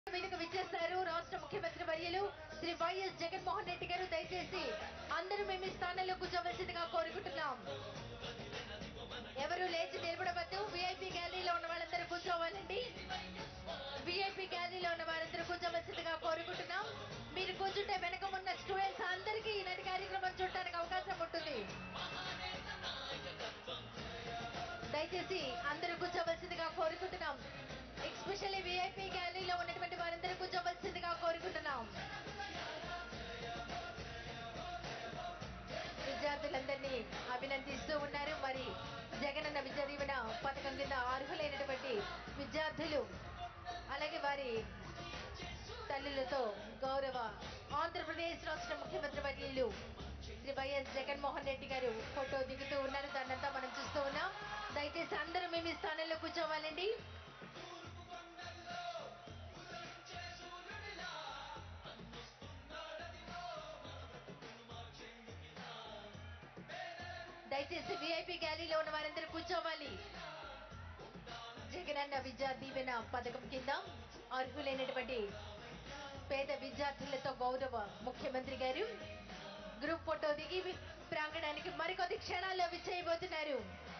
మీదకు విచ్చేస్తారు రాష్ట్ర ముఖ్యమంత్రి వర్యులు శ్రీ వైఎస్ జగన్మోహన్ రెడ్డి గారు దయచేసి అందరూ మేము ఈ స్థానంలో కూర్చోవలసిందిగా కోరుకుంటున్నాం ఎవరు లేచి నిలబడవద్దు విఐపి గ్యాలరీలో ఉన్న వాళ్ళందరూ కూర్చోవాలండి విఐపి గ్యాలరీలో ఉన్న వారందరూ కూర్చోవలసిందిగా కోరుకుంటున్నాం మీరు కూర్చుంటే వెనక ఉన్న స్టూడెంట్స్ అందరికీ ఈనాటి కార్యక్రమం చూడడానికి అవకాశం ఉంటుంది దయచేసి అందరూ కూర్చోవలసిందిగా కోరుకుంటున్నాం ఎస్పెషల్లీ విఐపి గ్యాలరీలో ఉన్నటువంటి వారందరూ కూర్చోవలసిందిగా కోరుకుంటున్నాం విద్యార్థులందరినీ అభినందిస్తూ ఉన్నారు మరి జగనన్న విద్యా దీవెన పథకం కింద అర్హులైనటువంటి విద్యార్థులు అలాగే వారి తల్లులతో గౌరవ ఆంధ్రప్రదేశ్ రాష్ట్ర ముఖ్యమంత్రి వర్యులు శ్రీ వైఎస్ జగన్మోహన్ రెడ్డి గారు ఫోటో దిగుతూ ఉన్నారు దాన్నంతా మనం చూస్తూ ఉన్నాం దయచేసి అందరూ మేము ఈ స్థానంలో కూర్చోవాలండి దయచేసి విఐపి గ్యాలరీలో ఉన్న వారందరూ కూర్చోవాలి జగనన్న విద్యా దీవెన పథకం కింద అర్హులైనటువంటి పేద విద్యార్థులతో గౌరవ ముఖ్యమంత్రి గారు గ్రూప్ ఫోటో దిగి ప్రాంగణానికి మరికొద్ది క్షణాల్లో విచ్చేయబోతున్నారు